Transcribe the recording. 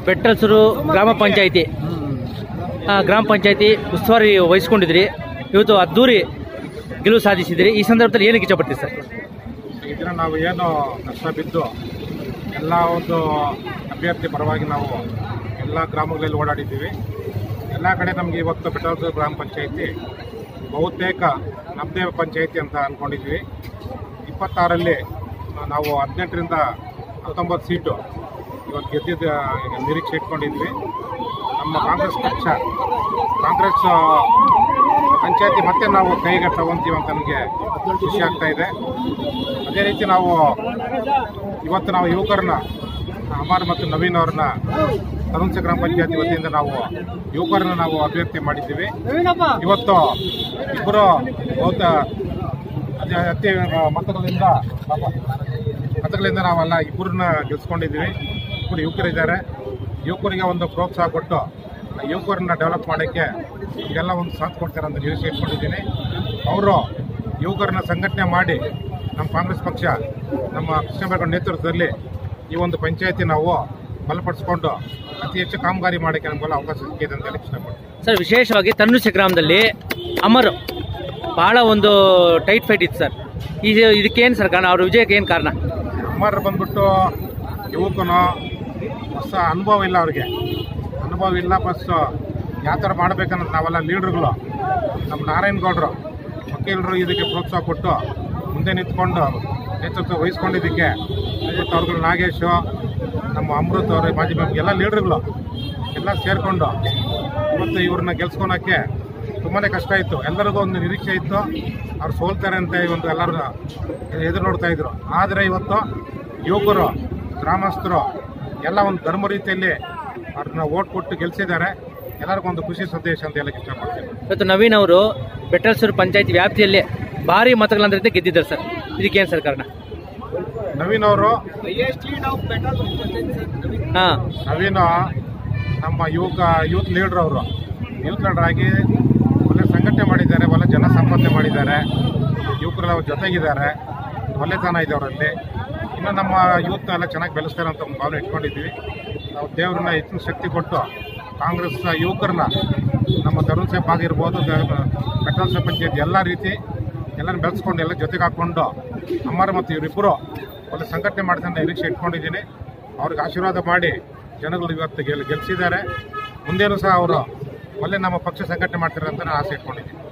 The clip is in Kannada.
ಬೆಟ್ಟಲ್ಸೂರು ಗ್ರಾಮ ಪಂಚಾಯಿತಿ ಆ, ಗ್ರಾಮ ಪಂಚಾಯಿತಿ ಉಸ್ತುವಾರಿ ವಹಿಸ್ಕೊಂಡಿದ್ರಿ ಇವತ್ತು ಅದ್ದೂರಿ ಗೆಲುವು ಸಾಧಿಸಿದ್ರಿ ಈ ಸಂದರ್ಭದಲ್ಲಿ ಏನಕ್ಕೆ ಇಷ್ಟಪಡ್ತೀರಿ ಸರ್ ಇದನ್ನ ನಾವು ಏನು ಕಷ್ಟ ಬಿದ್ದು ಎಲ್ಲ ಒಂದು ಅಭ್ಯರ್ಥಿ ಪರವಾಗಿ ನಾವು ಎಲ್ಲ ಗ್ರಾಮಗಳಲ್ಲಿ ಓಡಾಡಿದ್ದೀವಿ ಎಲ್ಲ ಕಡೆ ನಮಗೆ ಇವತ್ತು ಬೆಟ್ಟದ ಗ್ರಾಮ ಪಂಚಾಯಿತಿ ಬಹುತೇಕ ನಮ್ಮದೇ ಪಂಚಾಯಿತಿ ಅಂತ ಅಂದ್ಕೊಂಡಿದ್ವಿ ಇಪ್ಪತ್ತಾರಲ್ಲಿ ನಾವು ಹದಿನೆಂಟರಿಂದ ಹತ್ತೊಂಬತ್ತು ಸೀಟು ಇವತ್ತು ಗೆದ್ದಿದ್ದ ನಿರೀಕ್ಷೆ ಇಟ್ಕೊಂಡಿದ್ವಿ ನಮ್ಮ ಕಾಂಗ್ರೆಸ್ ಪಕ್ಷ ಕಾಂಗ್ರೆಸ್ ಪಂಚಾಯತಿ ಮತ್ತೆ ನಾವು ಕೈಗೆ ತಗೊಂತೀವಿ ಅಂತ ನನಗೆ ಖುಷಿ ಆಗ್ತಾ ಇದೆ ಅದೇ ರೀತಿ ನಾವು ಇವತ್ತು ನಾವು ಯುವಕರನ್ನ ಅಮರ್ ಮತ್ತು ನವೀನ್ ಅವ್ರನ್ನ ತರುಣ್ ಗ್ರಾಮ ಪಂಚಾಯತಿ ವತಿಯಿಂದ ನಾವು ಯುವಕರನ್ನ ನಾವು ಅಭ್ಯರ್ಥಿ ಮಾಡಿದ್ದೀವಿ ಇವತ್ತು ಇಬ್ಬರು ಬಹುತ ಅತಿ ಅತಿ ಮತಗಳಿಂದ ಪಾಪ, ಮತಗಳಿಂದ ನಾವೆಲ್ಲ ಇಬ್ಬರನ್ನ ಗೆಲ್ಸ್ಕೊಂಡಿದ್ದೀವಿ ಇಬ್ಬರು ಯುವಕರಿದ್ದಾರೆ ಯುವಕರಿಗೆ ಒಂದು ಪ್ರೋತ್ಸಾಹ ಕೊಟ್ಟು ಆ ಯುವಕರನ್ನ ಡೆವಲಪ್ ಮಾಡೋಕ್ಕೆ ಈಗೆಲ್ಲ ಒಂದು ಸಾಥ್ ಕೊಡ್ತಾರೆ ಅಂತ ನಿರೀಕ್ಷೆ ಇಟ್ಕೊಂಡಿದ್ದೀನಿ ಅವರು ಯುವಕರನ್ನ ಸಂಘಟನೆ ಮಾಡಿ ನಮ್ಮ ಕಾಂಗ್ರೆಸ್ ಪಕ್ಷ ನಮ್ಮ ಕೃಷ್ಣಬೆಳಗೌಡ ನೇತೃತ್ವದಲ್ಲಿ ಈ ಒಂದು ಪಂಚಾಯತಿ ನಾವು ಬಲಪಡಿಸ್ಕೊಂಡು ಅತಿ ಹೆಚ್ಚು ಕಾಮಗಾರಿ ಮಾಡೋಕ್ಕೆ ನಮಗೆಲ್ಲ ಅವಕಾಶ ಸಿಕ್ಕಿದೆ ಅಂತ ಹೇಳಿ ಇಷ್ಟಪಡ್ತೀನಿ ಸರ್ ವಿಶೇಷವಾಗಿ ತನ್ನುಷ ಗ್ರಾಮದಲ್ಲಿ ಅಮರ್ ಬಹಳ ಒಂದು ಟೈಟ್ ಫೈಟ್ ಇತ್ತು ಸರ್ ಇದು ಇದಕ್ಕೇನು ಸರ್ ಕಾರಣ ಅವ್ರ ವಿಜಯಕ್ಕೆ ಏನು ಕಾರಣ ಅಮರ್ ಬಂದ್ಬಿಟ್ಟು ಯುವಕನು ಹೊಸ ಅನುಭವ ಇಲ್ಲ ಅವ್ರಿಗೆ ಅನುಭವ ಇಲ್ಲ ಪ್ಲಸ್ ಯಾವ ಥರ ಮಾಡ್ಬೇಕನ್ನೋದು ನಾವೆಲ್ಲ ಲೀಡ್ರುಗಳು ನಮ್ಮ ನಾರಾಯಣಗೌಡರು ವಕೀಲರು ಇದಕ್ಕೆ ಪ್ರೋತ್ಸಾಹ ಕೊಟ್ಟು ಮುಂದೆ ನಿಂತ್ಕೊಂಡು ನೇತೃತ್ವ ವಹಿಸ್ಕೊಂಡಿದ್ದಕ್ಕೆ ಮತ್ತು ಅವ್ರುಗಳು ನಾಗೇಶು ನಮ್ಮ ಅಮೃತ್ ಅವರು ಮಾಜಿ ಮೆಂಬರ್ ಎಲ್ಲ ಲೀಡ್ರುಗಳು ಎಲ್ಲ ಸೇರಿಕೊಂಡು ಇವತ್ತು ಇವ್ರನ್ನ ಗೆಲ್ಸ್ಕೊಳಕ್ಕೆ ತುಂಬಾ ಕಷ್ಟ ಇತ್ತು ಎಲ್ಲರಿಗೂ ಒಂದು ನಿರೀಕ್ಷೆ ಇತ್ತು ಅವ್ರು ಸೋಲ್ತಾರೆ ಅಂತ ಒಂದು ಎಲ್ಲರೂ ಎದುರು ನೋಡ್ತಾ ಇದ್ರು ಆದರೆ ಇವತ್ತು ಯುವಕರು ಗ್ರಾಮಸ್ಥರು ಎಲ್ಲ ಒಂದು ಧರ್ಮ ರೀತಿಯಲ್ಲಿ ಅವ್ರನ್ನ ಓಟ್ ಕೊಟ್ಟು ಗೆಲ್ಸಿದ್ದಾರೆ ಎಲ್ಲರಿಗೂ ಒಂದು ಖುಷಿ ಸಂದೇಶ ಅಂತ ಹೇಳಕ್ಕೆ ಇಷ್ಟಪಡ್ತೀನಿ ಇವತ್ತು ನವೀನ್ ಅವರು ಬೆಟ್ಟಲ್ಸೂರು ಪಂಚಾಯಿತಿ ವ್ಯಾಪ್ತಿಯಲ್ಲೇ ಭಾರಿ ಮತಗಳಂದ್ರೆ ಗೆದ್ದಿದ್ದಾರೆ ಸರ್ ಇದಕ್ಕೇನು ಸರ್ ಕಾರಣ ನವೀನ್ ಅವರು ಹಾಂ ನವೀನ್ ನಮ್ಮ ಯುವಕ ಯೂತ್ ಲೀಡರ್ ಅವರು ಯೂತ್ ಲೀಡರ್ ಆಗಿ ಒಳ್ಳೆ ಸಂಘಟನೆ ಮಾಡಿದ್ದಾರೆ ಒಳ್ಳೆ ಜನ ಸಂಪಾದನೆ ಮಾಡಿದ್ದಾರೆ ಯುವಕರೆಲ್ಲ ಅವ್ರ ಜೊತೆಗಿದ್ದಾರೆ ಒಳ್ಳೆತನ ಇದೆ ಅವರಲ್ಲಿ ಇನ್ನು ನಮ್ಮ ಯೂತ್ನ ಎಲ್ಲ ಚೆನ್ನಾಗಿ ಬೆಳೆಸ್ತಾರೆ ಅಂತ ಒಂದು ಭಾವನೆ ಇಟ್ಕೊಂಡಿದ್ವಿ ನಾವು ದೇವ್ರನ್ನ ಹೆಚ್ಚಿನ ಶಕ್ತಿ ಕೊಟ್ಟು ಕಾಂಗ್ರೆಸ್ ಯುವಕರನ್ನ ನಮ್ಮ ತರುಣ್ ಸೇಪ್ ಆಗಿರ್ಬೋದು ಪೆಟ್ರೋಲ್ ಸೇಪ್ ಪಂಚಾಯತ್ ಎಲ್ಲ ರೀತಿ ಎಲ್ಲರೂ ಬೆಳೆಸ್ಕೊಂಡು ಎಲ್ಲ ಜೊತೆಗೆ ಹಾಕ್ಕೊಂಡು ಅಮ್ಮರು ಮತ್ತು ಇವರಿಬ್ಬರು ಒಳ್ಳೆ ಸಂಘಟನೆ ಮಾಡ್ತಾರೆ ಅಂತ ನಿರೀಕ್ಷೆ ಇಟ್ಕೊಂಡಿದ್ದೀನಿ ಅವ್ರಿಗೆ ಆಶೀರ್ವಾದ ಮಾಡಿ ಜನಗಳು ಇವತ್ತು ಗೆಲ್ ಗೆಲ್ಸಿದ್ದಾರೆ ಮುಂದೇನು ಸಹ ಅವರು ಒಳ್ಳೆ ನಮ್ಮ ಪಕ್ಷ ಸಂಘಟನೆ ಮಾಡ್ತಾರೆ ಅಂತ ನಾನು ಆಸೆ ಇಟ್ಕೊಂಡಿದ್ದೀನಿ